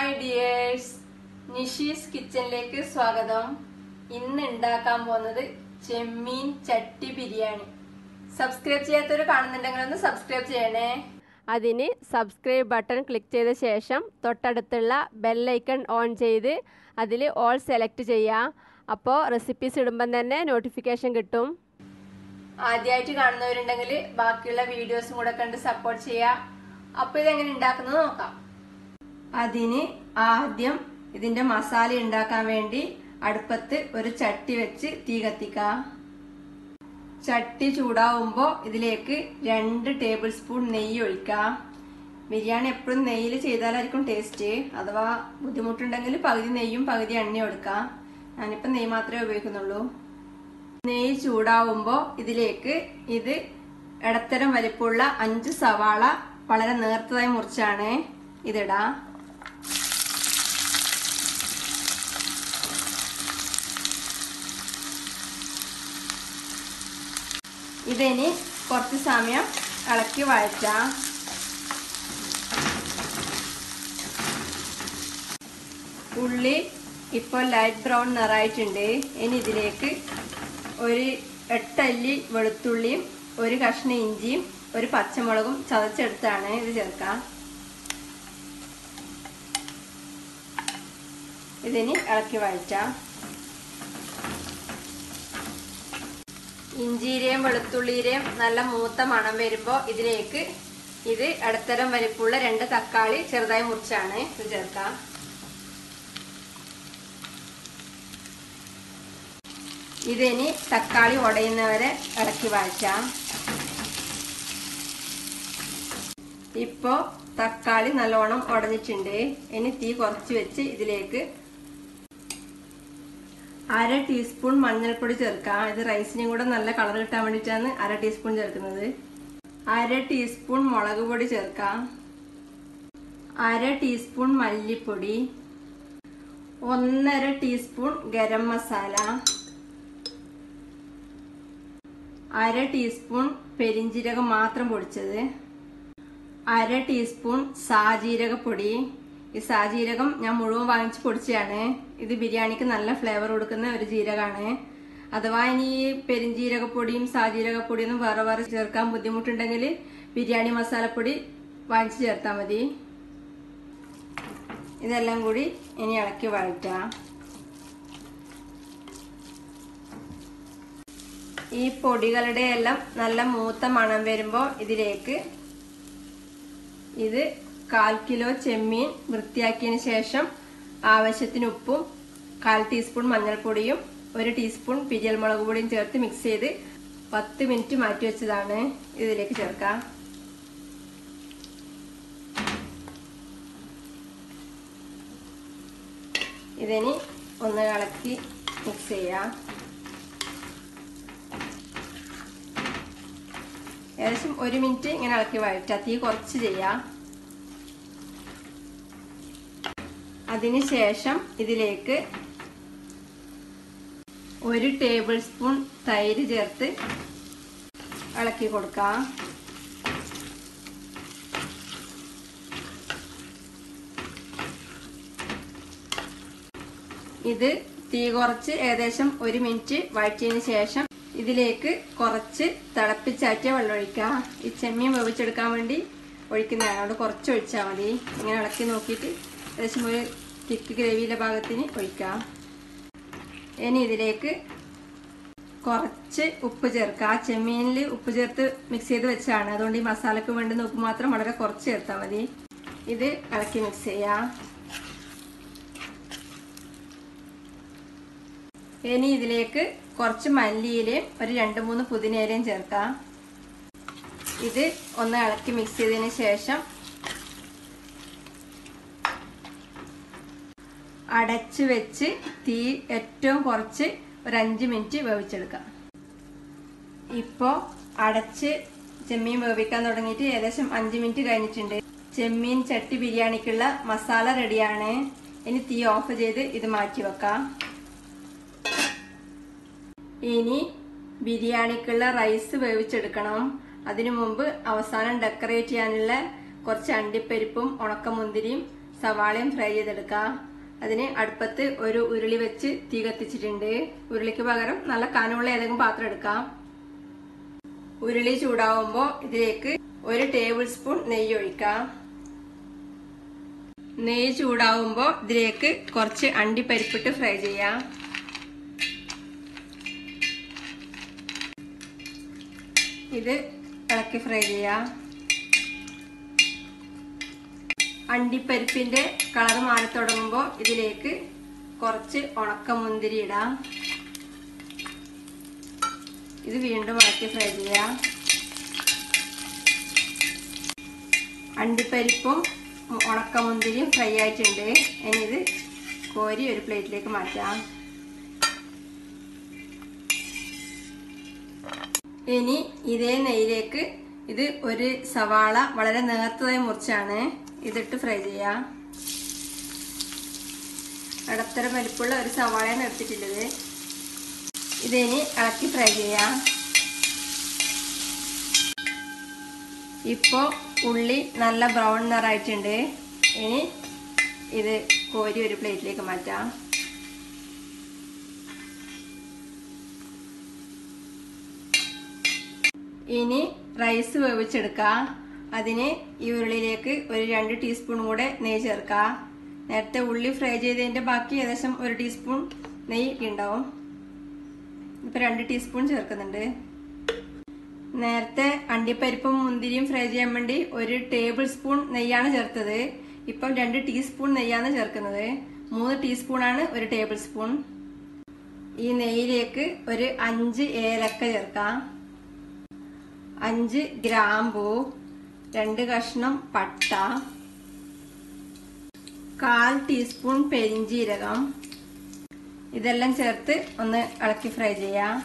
Hi dears Nishi's കിച്ചണിലേക്ക് സ്വാഗതം ഇന്ന് ഉണ്ടാക്കാൻ പോകുന്നത് ചെമ്മീൻ ചട്ടി ബിരിയാണി സബ്സ്ക്രൈബ് ചെയ്യാത്തവർ കാണുന്നുണ്ടെങ്കിൽ ഒന്ന് സബ്സ്ക്രൈബ് ചെയ്യണേ അതിന് സബ്സ്ക്രൈബ് ബട്ടൺ ക്ലിക്ക് ചെയ്ത ശേഷം തൊട്ടടുത്തുള്ള ബെല്ലൈക്കൺ ഓൺ ചെയ്ത് അതിൽ ഓൾ സെലക്ട് ചെയ്യുക അപ്പോൾ റെസിപ്പീസ് ഇടുമ്പം തന്നെ നോട്ടിഫിക്കേഷൻ കിട്ടും ആദ്യമായിട്ട് കാണുന്നവരുണ്ടെങ്കിൽ ബാക്കിയുള്ള വീഡിയോസും കൂടെ കണ്ട് സപ്പോർട്ട് ചെയ്യാം അപ്പൊ ഇതെങ്ങനെ ഉണ്ടാക്കുന്നത് നോക്കാം അതിന് ആദ്യം ഇതിന്റെ മസാല ഉണ്ടാക്കാൻ വേണ്ടി അടുപ്പത്ത് ഒരു ചട്ടി വെച്ച് തീ കത്തിക്കാം ചട്ടി ചൂടാവുമ്പോൾ ഇതിലേക്ക് രണ്ട് ടേബിൾ സ്പൂൺ നെയ്യ് ഒഴിക്കാം ബിരിയാണി എപ്പോഴും നെയ്യിൽ ചെയ്താലായിരിക്കും ടേസ്റ്റ് അഥവാ ബുദ്ധിമുട്ടുണ്ടെങ്കിൽ പകുതി നെയ്യും പകുതി എണ്ണയും എടുക്കാം ഞാനിപ്പോൾ നെയ്യ് മാത്രമേ ഉപയോഗിക്കുന്നുള്ളൂ നെയ്യ് ചൂടാവുമ്പോൾ ഇതിലേക്ക് ഇത് ഇടത്തരം വലിപ്പമുള്ള അഞ്ച് സവാള വളരെ നേർത്തതായി മുറിച്ചാണ് ഇതിടാം ഇതിനി കുറച്ച് സമയം ഇളക്കി വഴറ്റാം ഉള്ളി ഇപ്പോൾ ലൈറ്റ് ബ്രൗൺ നിറായിട്ടുണ്ട് ഇനി ഇതിലേക്ക് ഒരു എട്ടല്ലി വെളുത്തുള്ളിയും ഒരു കഷ്ണം ഇഞ്ചിയും ഒരു പച്ചമുളകും ചതച്ചെടുത്താണ് ഇത് ചേർക്കാം ഇതിന് ഇളക്കി വഴറ്റാം ഇഞ്ചിയുടെയും വെളുത്തുള്ളിയുടെയും നല്ല മൂത്ത മണം വരുമ്പോൾ ഇതിലേക്ക് ഇത് ഇടത്തരം വലിപ്പമുള്ള രണ്ട് തക്കാളി ചെറുതായി മുറിച്ചാണ് ഇത് ചേർക്കാം ഇതിനി തക്കാളി ഉടയുന്നവരെ ഇളക്കി വഴറ്റാം ഇപ്പോ തക്കാളി നല്ലോണം ഉടഞ്ഞിട്ടുണ്ട് ഇനി തീ കുറച്ച് വെച്ച് ഇതിലേക്ക് അര ടീസ്പൂൺ മഞ്ഞൾപ്പൊടി ചേർക്കാം ഇത് റൈസിനും കൂടെ നല്ല കളർ കിട്ടാൻ വേണ്ടിയിട്ടാണ് അര ടീസ്പൂൺ ചേർക്കുന്നത് അര ടീസ്പൂൺ മുളക് പൊടി ചേർക്കാം അര ടീസ്പൂൺ മല്ലിപ്പൊടി ഒന്നര ടീസ്പൂൺ ഗരം മസാല അര ടീസ്പൂൺ പെരിഞ്ജീരകം മാത്രം പൊടിച്ചത് അര ടീസ്പൂൺ സാജീരകപ്പൊടി ഈ സാജീരകം ഞാൻ മുഴുവൻ വാങ്ങിച്ച് പൊടിച്ചതാണ് ഇത് ബിരിയാണിക്ക് നല്ല ഫ്ലേവർ കൊടുക്കുന്ന ഒരു ജീരകമാണ് അഥവാ ഇനി ഈ പെരിഞ്ജീരകപ്പൊടിയും സാജീരകപ്പൊടിയൊന്നും വേറെ വേറെ ചേർക്കാൻ ബുദ്ധിമുട്ടുണ്ടെങ്കിൽ ബിരിയാണി മസാലപ്പൊടി വാങ്ങിച്ച് ചേർത്താൽ മതി ഇതെല്ലാം കൂടി ഇനി ഇളക്കി വഴറ്റാം ഈ പൊടികളുടെ എല്ലാം നല്ല മൂത്ത മണം വരുമ്പോൾ ഇതിലേക്ക് ഇത് കാൽ കിലോ ചെമ്മീൻ വൃത്തിയാക്കിയതിന് ശേഷം ആവശ്യത്തിന് ഉപ്പും കാൽ ടീസ്പൂൺ മഞ്ഞൾപ്പൊടിയും ഒരു ടീസ്പൂൺ പിരിയൽ മുളക് പൊടിയും ചേർത്ത് മിക്സ് ചെയ്ത് പത്ത് മിനിറ്റ് മാറ്റി വെച്ചതാണ് ഇതിലേക്ക് ചേർക്കാം ഇതിനി ഒന്ന് ഇളക്കി മിക്സ് ചെയ്യാം ഏകദേശം ഒരു മിനിറ്റ് ഇങ്ങനെ ഇളക്കി വഴറ്റുക തീ കുറച്ച് ചെയ്യാം അതിനുശേഷം ഇതിലേക്ക് ഒരു ടേബിൾ സ്പൂൺ തൈര് ചേർത്ത് ഇളക്കി കൊടുക്കാം ഇത് തീ കുറച്ച് ഏകദേശം ഒരു മിനിറ്റ് വഴറ്റിയതിന് ശേഷം ഇതിലേക്ക് കുറച്ച് തിളപ്പിച്ചാറ്റിയ വെള്ളം ഒഴിക്കുക ഈ ചെമ്മീൻ വേവിച്ചെടുക്കാൻ വേണ്ടി ഒഴിക്കുന്നതാണ് അവിടെ കുറച്ച് ഒഴിച്ചാൽ മതി ഇങ്ങനെ ഇളക്കി നോക്കിയിട്ട് ഏകദേശം ഒരു തിക്ക് ഗ്രേവിയുടെ ഭാഗത്തിന് ഒഴിക്കാം ഇനി ഇതിലേക്ക് കുറച്ച് ഉപ്പ് ചേർക്കുക ആ ചെമ്മീനിൽ ഉപ്പ് ചേർത്ത് മിക്സ് ചെയ്ത് വെച്ചാണ് അതുകൊണ്ട് ഈ മസാലക്ക് വേണ്ടുന്ന ഉപ്പ് മാത്രം വളരെ കുറച്ച് ചേർത്താൽ മതി ഇത് ഇളക്കി മിക്സ് ചെയ്യാം ഇനി ഇതിലേക്ക് കുറച്ച് മല്ലിയിലയും ഒരു രണ്ട് മൂന്ന് പുതിനയിലയും ചേർക്കാം ഇത് ഒന്ന് ഇളക്കി മിക്സ് ചെയ്തതിന് ശേഷം അടച്ചു വെച്ച് തീ ഏറ്റവും കുറച്ച് ഒരു അഞ്ച് മിനിറ്റ് വേവിച്ചെടുക്കാം ഇപ്പോൾ അടച്ച് ചെമ്മീൻ വേവിക്കാൻ തുടങ്ങിയിട്ട് ഏകദേശം അഞ്ച് മിനിറ്റ് കഴിഞ്ഞിട്ടുണ്ട് ചെമ്മീൻ ചട്ടി ബിരിയാണിക്കുള്ള മസാല റെഡിയാണ് ഇനി തീ ഓഫ് ചെയ്ത് ഇത് മാറ്റി വെക്കാം ഇനി ബിരിയാണിക്കുള്ള റൈസ് വേവിച്ചെടുക്കണം അതിനു മുമ്പ് അവസാനം ഡെക്കറേറ്റ് ചെയ്യാനുള്ള കുറച്ച് അണ്ടിപ്പരിപ്പും ഉണക്കമുന്തിരിയും സവാളയും ഫ്രൈ ചെയ്തെടുക്കാം അതിന് അടുപ്പത്ത് ഒരു ഉരുളി വെച്ച് തീ കത്തിച്ചിട്ടുണ്ട് ഉരുളിക്ക് പകരം നല്ല കനമുള്ള ഏതെങ്കിലും പാത്രം എടുക്കാം ഉരുളി ചൂടാവുമ്പോൾ ഇതിലേക്ക് ഒരു ടേബിൾ സ്പൂൺ നെയ്യ് ഒഴിക്കാം നെയ്യ് ചൂടാവുമ്പോൾ ഇതിലേക്ക് കുറച്ച് അണ്ടിപ്പരിപ്പിട്ട് ഫ്രൈ ചെയ്യാം ഇത് ഇളക്കി ഫ്രൈ ചെയ്യാം അണ്ടിപ്പരിപ്പിന്റെ കളർ മാറി തുടങ്ങുമ്പോൾ ഇതിലേക്ക് കുറച്ച് ഉണക്കമുന്തിരി ഇടാം ഇത് വീണ്ടും ഇളക്കി ഫ്രൈ ചെയ്യാം അണ്ടിപ്പരിപ്പും ഉണക്കമുന്തിരിയും ഫ്രൈ ആയിട്ടുണ്ട് ഇനി ഇത് കോരി ഒരു പ്ലേറ്റിലേക്ക് മാറ്റാം ഇനി ഇതേ നെയ്യിലേക്ക് ഇത് ഒരു സവാള വളരെ നേർത്തതായി മുറിച്ചാണ് ഇതിട്ട് ഫ്രൈ ചെയ്യാം ഇടത്തര വലിപ്പുള്ള ഒരു സവാളയാണ് എടുത്തിട്ടുള്ളത് ഇതിനി ഇളക്കി ഫ്രൈ ചെയ്യാം ഇപ്പോൾ ഉള്ളി നല്ല ബ്രൗൺ നിറായിട്ടുണ്ട് ഇനി ഇത് കോരി ഒരു പ്ലേറ്റിലേക്ക് മാറ്റാം ഇനി റൈസ് വേവിച്ചെടുക്കാം അതിന് ഈ ഉരുളിയിലേക്ക് ഒരു രണ്ട് ടീസ്പൂൺ കൂടെ നെയ്യ് ചേർക്കാം നേരത്തെ ഉള്ളി ഫ്രൈ ചെയ്തതിന്റെ ബാക്കി ഏകദേശം ഒരു ടീസ്പൂൺ നെയ്യ് ഉണ്ടാവും ഇപ്പൊ രണ്ട് ടീസ്പൂൺ ചേർക്കുന്നുണ്ട് നേരത്തെ അണ്ടിപ്പരിപ്പും മുന്തിരിയും ഫ്രൈ ചെയ്യാൻ വേണ്ടി ഒരു ടേബിൾ സ്പൂൺ നെയ്യാണ് ചേർത്തത് ഇപ്പം രണ്ട് ടീസ്പൂൺ നെയ്യാണ് ചേർക്കുന്നത് മൂന്ന് ടീസ്പൂണാണ് ഒരു ടേബിൾ സ്പൂൺ ഈ നെയ്യിലേക്ക് ഒരു അഞ്ച് ഏലക്ക ചേർക്കാം അഞ്ച് ഗ്രാമ്പു രണ്ട് കഷ്ണം പട്ട കാൽ ടീസ്പൂൺ പെരിഞ്ചീരകം ഇതെല്ലാം ചേർത്ത് ഒന്ന് ഇളക്കി ഫ്രൈ ചെയ്യാം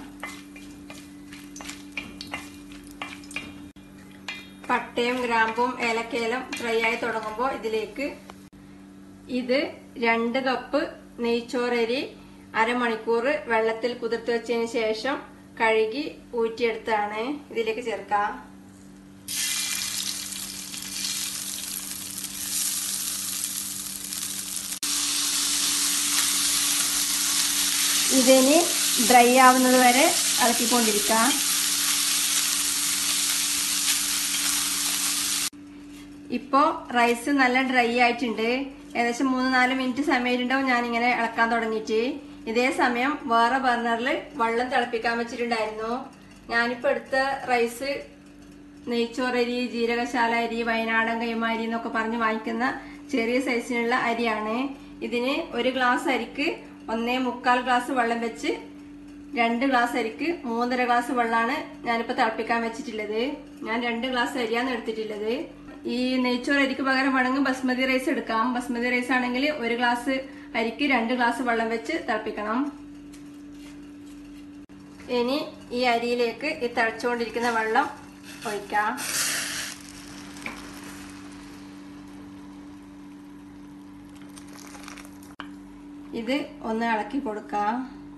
പട്ടയും ഗ്രാമ്പും ഏലക്കയിലും ഫ്രൈ ആയി തുടങ്ങുമ്പോൾ ഇതിലേക്ക് ഇത് രണ്ട് കപ്പ് നെയ്ച്ചോറരി അരമണിക്കൂർ വെള്ളത്തിൽ കുതിർത്ത് വെച്ചതിന് ശേഷം കഴുകി ഊറ്റിയെടുത്താണ് ഇതിലേക്ക് ചേർക്കാം ഇതിന് ഡ്രൈ ആവുന്നത് വരെ ഇളക്കിക്കൊണ്ടിരിക്കാം ഇപ്പോ റൈസ് നല്ല ഡ്രൈ ആയിട്ടുണ്ട് ഏകദേശം മൂന്ന് നാല് മിനിറ്റ് സമയമുണ്ടാവും ഞാൻ ഇങ്ങനെ ഇളക്കാൻ തുടങ്ങിയിട്ട് ഇതേ സമയം വേറെ ബർണറിൽ വെള്ളം തിളപ്പിക്കാൻ വെച്ചിട്ടുണ്ടായിരുന്നു ഞാനിപ്പോ എടുത്ത റൈസ് നെയ്ച്ചോറരി ജീരകശാല അരി വയനാടൻ കൈമാരി എന്നൊക്കെ പറഞ്ഞ് വാങ്ങിക്കുന്ന ചെറിയ സൈസിനുള്ള അരിയാണ് ഇതിന് ഒരു ഗ്ലാസ് അരിക്ക് ഒന്നേ മുക്കാൽ ഗ്ലാസ് വെള്ളം വെച്ച് രണ്ട് ഗ്ലാസ് അരിക്ക് മൂന്നര ഗ്ലാസ് വെള്ളമാണ് ഞാനിപ്പോൾ തിളപ്പിക്കാൻ വെച്ചിട്ടുള്ളത് ഞാൻ രണ്ട് ഗ്ലാസ് അരിയാണ് എടുത്തിട്ടുള്ളത് ഈ നെയ്ച്ചോറ് അരിക്ക് പകരം വേണമെങ്കിൽ ബസ്മതി റൈസ് എടുക്കാം ബസ്മതി റൈസ് ആണെങ്കിൽ ഒരു ഗ്ലാസ് അരിക്ക് രണ്ട് ഗ്ലാസ് വെള്ളം വെച്ച് തിളപ്പിക്കണം ഇനി ഈ അരിയിലേക്ക് ഈ തിളച്ചുകൊണ്ടിരിക്കുന്ന വെള്ളം ഒഴിക്കാം ഇത് ഒന്ന് ഇളക്കി കൊടുക്കാം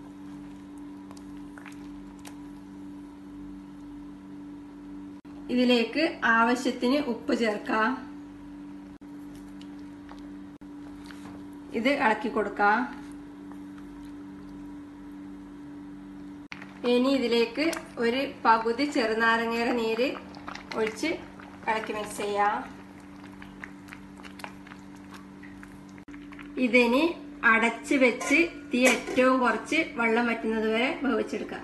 ഇതിലേക്ക് ആവശ്യത്തിന് ഉപ്പ് ചേർക്കാം ഇത് ഇളക്കി കൊടുക്കാം ഇനി ഇതിലേക്ക് ഒരു പകുതി ചെറുനാരങ്ങയുടെ നീര് ഒഴിച്ച് ഇളക്കി മിക്സ് ചെയ്യാം ഇതിനി അടച്ച് വെച്ച് തീ ഏറ്റവും കുറച്ച് വെള്ളം വറ്റുന്നത് വരെ വേവിച്ചെടുക്കാം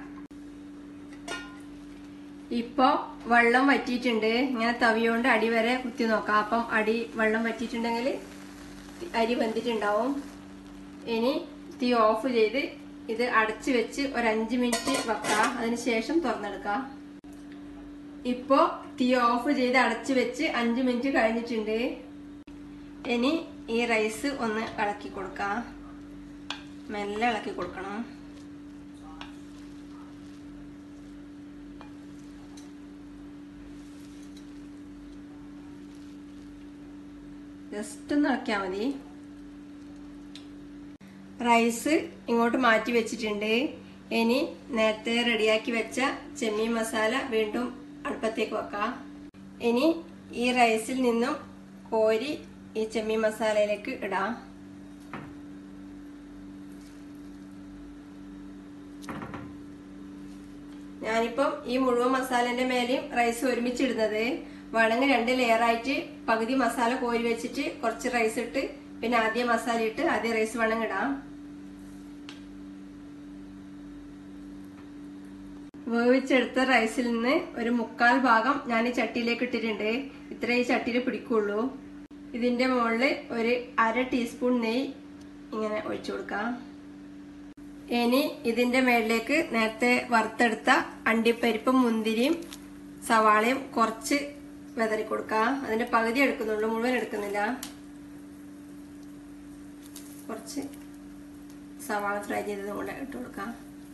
ഇപ്പോ വെള്ളം വറ്റിയിട്ടുണ്ട് ഇങ്ങനെ തവിയോണ്ട് അടി വരെ കുത്തി നോക്കാം അപ്പം അടി വെള്ളം വറ്റിയിട്ടുണ്ടെങ്കിൽ അരി വെന്തിട്ടുണ്ടാവും ഇനി തീ ഓഫ് ചെയ്ത് ഇത് അടച്ചു വെച്ച് ഒരു അഞ്ച് മിനിറ്റ് വെക്കാം അതിനുശേഷം തുറന്നെടുക്കാം ഇപ്പോ തീ ഓഫ് ചെയ്ത് അടച്ചു വെച്ച് അഞ്ച് മിനിറ്റ് കഴിഞ്ഞിട്ടുണ്ട് ഇനി ഈ റൈസ് ഒന്ന് ഇളക്കി കൊടുക്കാം മെല്ലെ ഇളക്കി കൊടുക്കണം ജസ്റ്റ് ഒന്ന് ഇളക്കിയാൽ മതി റൈസ് ഇങ്ങോട്ട് മാറ്റി വെച്ചിട്ടുണ്ട് ഇനി നേരത്തെ റെഡിയാക്കി വെച്ച ചെമ്മീൻ മസാല വീണ്ടും അടുപ്പത്തേക്ക് വെക്കാം ഇനി ഈ റൈസിൽ നിന്നും കോരി ഈ ചെമ്മീൻ മസാലയിലേക്ക് ഇടാം ഞാനിപ്പം ഈ മുഴുവൻ മസാലന്റെ മേലെയും റൈസ് ഒരുമിച്ചിടുന്നത് വേണമെങ്കിൽ രണ്ട് ലെയർ ആയിട്ട് പകുതി മസാല കോരി വെച്ചിട്ട് കുറച്ച് റൈസ് ഇട്ട് പിന്നെ ആദ്യം മസാല ഇട്ട് ആദ്യം റൈസ് വേണമെങ്കിൽ ഇടാം വേവിച്ചെടുത്ത റൈസിൽ നിന്ന് ഒരു മുക്കാൽ ഭാഗം ഞാൻ ഈ ചട്ടിയിലേക്ക് ഇട്ടിട്ടുണ്ട് ഇത്ര ഈ ചട്ടിയിൽ പിടിക്കുള്ളൂ ഇതിന്റെ മുകളിൽ ഒരു അര ടീസ്പൂൺ നെയ്യ് ഇങ്ങനെ ഒഴിച്ചു കൊടുക്കാം ഇനി ഇതിന്റെ മേളിലേക്ക് നേരത്തെ വറുത്തെടുത്ത അണ്ടിപ്പരിപ്പും മുന്തിരിയും സവാളയും കുറച്ച് വെതറി കൊടുക്കാം അതിന്റെ പകുതി എടുക്കുന്നുള്ളൂ മുഴുവൻ എടുക്കുന്നില്ല കുറച്ച് സവാള ഫ്രൈ ചെയ്തതും കൂടെ ഇട്ട് കൊടുക്കാം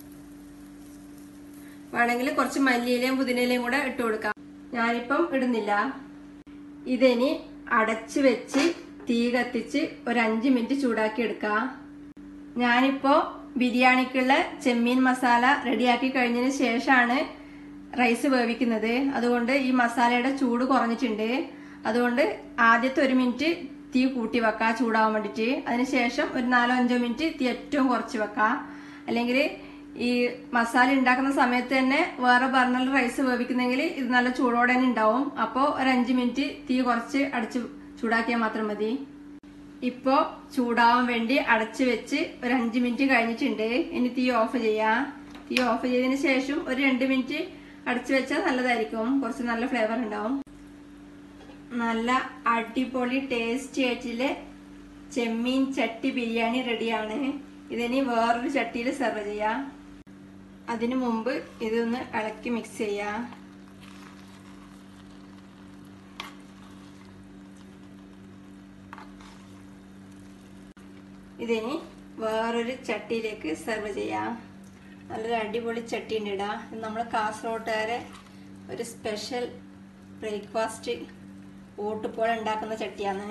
വേണമെങ്കിൽ കുറച്ച് മല്ലിയിലയും പുതിനയിലയും കൂടെ ഇട്ട് കൊടുക്കാം ഞാനിപ്പം ഇടുന്നില്ല ഇതിനി അടച്ചു വെച്ച് തീ കത്തിച്ച് ഒരു അഞ്ച് മിനിറ്റ് ചൂടാക്കി എടുക്കാം ഞാനിപ്പോ ബിരിയാണിക്കുള്ള ചെമ്മീൻ മസാല റെഡിയാക്കി കഴിഞ്ഞതിന് ശേഷമാണ് റൈസ് വേവിക്കുന്നത് അതുകൊണ്ട് ഈ മസാലയുടെ ചൂട് കുറഞ്ഞിട്ടുണ്ട് അതുകൊണ്ട് ആദ്യത്തെ ഒരു മിനിറ്റ് തീ കൂട്ടി വെക്കാം ചൂടാവാൻ വേണ്ടിയിട്ട് അതിനുശേഷം ഒരു നാലോ അഞ്ചോ മിനിറ്റ് തീ ഏറ്റവും കുറച്ച് വെക്കാം അല്ലെങ്കിൽ ഈ മസാല ഉണ്ടാക്കുന്ന സമയത്ത് തന്നെ വേറെ ബർണറിൽ റൈസ് വേവിക്കുന്നെങ്കിൽ ഇത് നല്ല ചൂടോടെ തന്നെ ഉണ്ടാവും അപ്പോൾ ഒരു അഞ്ച് മിനിറ്റ് തീ കുറച്ച് അടിച്ച് ചൂടാക്കിയാൽ മാത്രം മതി ഇപ്പോ ചൂടാവാൻ വേണ്ടി അടച്ചു വെച്ച് ഒരു അഞ്ച് മിനിറ്റ് കഴിഞ്ഞിട്ടുണ്ട് ഇനി തീ ഓഫ് ചെയ്യാം തീ ഓഫ് ചെയ്തതിന് ശേഷം ഒരു രണ്ട് മിനിറ്റ് അടച്ചു വെച്ചാൽ നല്ലതായിരിക്കും കുറച്ച് നല്ല ഫ്ലേവർ ഉണ്ടാവും നല്ല അടിപൊളി ടേസ്റ്റി ആയിട്ടുള്ള ചെമ്മീൻ ചട്ടി ബിരിയാണി റെഡിയാണ് ഇതിനി വേറൊരു ചട്ടിയിൽ സെർവ് ചെയ്യാം അതിനു മുമ്പ് ഇതൊന്ന് ഇളക്കി മിക്സ് ചെയ്യാം ഇതിനി വേറൊരു ചട്ടിയിലേക്ക് സെർവ് ചെയ്യാം നല്ലൊരു അടിപൊളി ചട്ടി ഉണ്ട് ഇടാം ഇത് നമ്മൾ കാസർഗോട്ടുകാരെ ഒരു സ്പെഷ്യൽ ബ്രേക്ക്ഫാസ്റ്റ് ഓട്ടുപോലെ ഉണ്ടാക്കുന്ന ചട്ടിയാണ്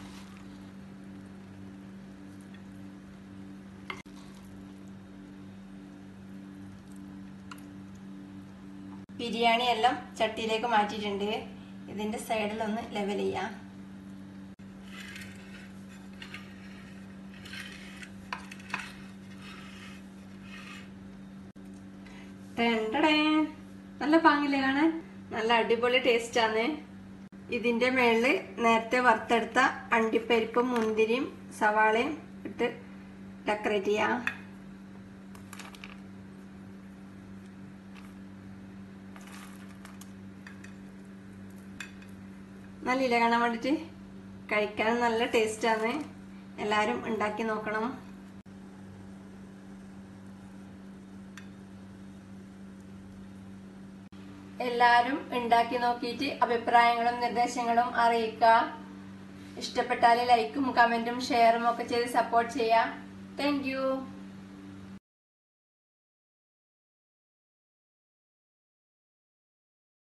ബിരിയാണി എല്ലാം ചട്ടിയിലേക്ക് മാറ്റിയിട്ടുണ്ട് ഇതിന്റെ സൈഡിൽ ഒന്ന് ലെവൽ ചെയ്യാം ടെണ്ടടേ. നല്ല പാങ്ങില്ലേ കാണാൻ നല്ല അടിപൊളി ടേസ്റ്റ് ആണ് ഇതിന്റെ മേളില് നേരത്തെ വറുത്തെടുത്ത അണ്ടിപ്പരിപ്പും മുന്തിരിയും സവാളയും ഇട്ട് ഡെക്കറേറ്റ് ചെയ്യാം നല്ല ഇല കാണാൻ വേണ്ടിട്ട് കഴിക്കാൻ നല്ല ടേസ്റ്റ് ആണ് എല്ലാരും ഉണ്ടാക്കി നോക്കണം എല്ലാരും ഉണ്ടാക്കി നോക്കിയിട്ട് അഭിപ്രായങ്ങളും നിർദ്ദേശങ്ങളും അറിയിക്കുക ഇഷ്ടപ്പെട്ടാൽ ലൈക്കും കമന്റും ഷെയറും ഒക്കെ ചെയ്ത് സപ്പോർട്ട് ചെയ്യാം താങ്ക്